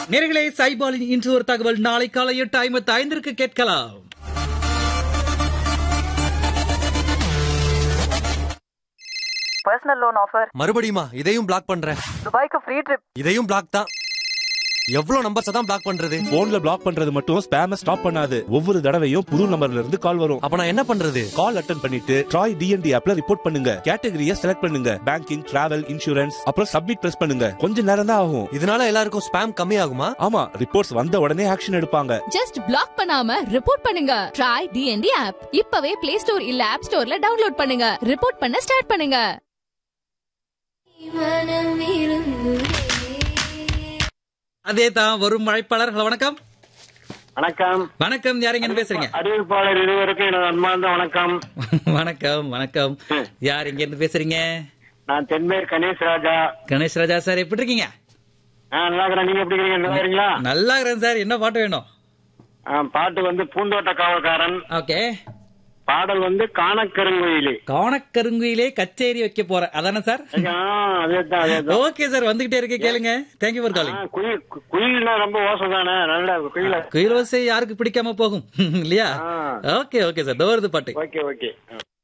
நேர்களே சைபாலின் இன்று ஒரு தகவல் நாளை காலை எட்டு ஐம்பத்தி ஐந்திற்கு கேட்கலாம் பர்சனல் லோன் ஆஃபர் மறுபடியுமா இதையும் பிளாக் பண்றேன் துபாய்க்கு ஃப்ரீ ட்ரிப் இதையும் பிளாக் தான் எவ்வளவு நம்பர்ஸ் தான் பிளாக் பண்றது போன்ல பிளாக் பண்றது மட்டும் ஸ்பேம ஸ்டாப் பண்ணாது ஒவ்வொரு தடவையும் புது நம்பர்ல இருந்து கால் வரும் அப்ப நான் என்ன பண்றது கால் அட்டன் பண்ணிட்டு ட்ராய் டிஎன்டி ஆப்ல ரிப்போர்ட் பண்ணுங்க கேட்டகரியை செலக்ட் பண்ணுங்க பேங்கிங் டிராவல் இன்சூரன்ஸ் அப்புறம் சப்மிட் பிரஸ் பண்ணுங்க கொஞ்ச நேரம் தான் ஆகும் இதனால எல்லாருக்கும் ஸ்பேம் கம்மி ஆகுமா ஆமா ரிப்போர்ட்ஸ் வந்த உடனே ஆக்ஷன் எடுப்பாங்க ஜஸ்ட் பிளாக் பண்ணாம ரிப்போர்ட் பண்ணுங்க ட்ரை டிஎன்டி ஆப் இப்பவே பிளே ஸ்டோர் இல்ல ஆப் ஸ்டோர்ல டவுன்லோட் பண்ணுங்க ரிப்போர்ட் பண்ண ஸ்டார்ட் பண்ணுங்க அதே தான் வரும் மழைப்பாளர் ஹலோ வணக்கம் வணக்கம் வணக்கம் யாருங்க பேசுறீங்க அறிவிப்பாளர் இருவருக்கும் எனது அன்பார்ந்த வணக்கம் வணக்கம் வணக்கம் யார் இங்க இருந்து பேசுறீங்க நான் தென்மேர் கணேஷ் ராஜா கணேஷ் ராஜா சார் எப்படி இருக்கீங்க நான் நல்லா இருக்கிறேன் நீங்க எப்படி இருக்கீங்க நல்லா இருக்கீங்களா நல்லா இருக்கிறேன் சார் என்ன பாட்டு வேணும் ஆ, பாட்டு வந்து பூந்தோட்ட காவல்காரன் ஓகே பாடல் வந்து காணக்கருங்குயிலி கவனக்கருங்குயிலே கச்சேரி வைக்க போறேன் அதானே சார் அதேதான் அதேதான் ஓகே சார் வந்துகிட்டே இருக்கு கேளுங்க தேங்க்யூ ஃபார் காலிங் ஆ, குயில் கு- குயில்னா ரொம்ப ஓசை தானே நல்ல குயில குயிலோசை யாருக்கு பிடிக்காம போகும் இல்லையா ஆ. ஓகே ஓகே சார் தோறுது பாட்டு ஓகே ஓகே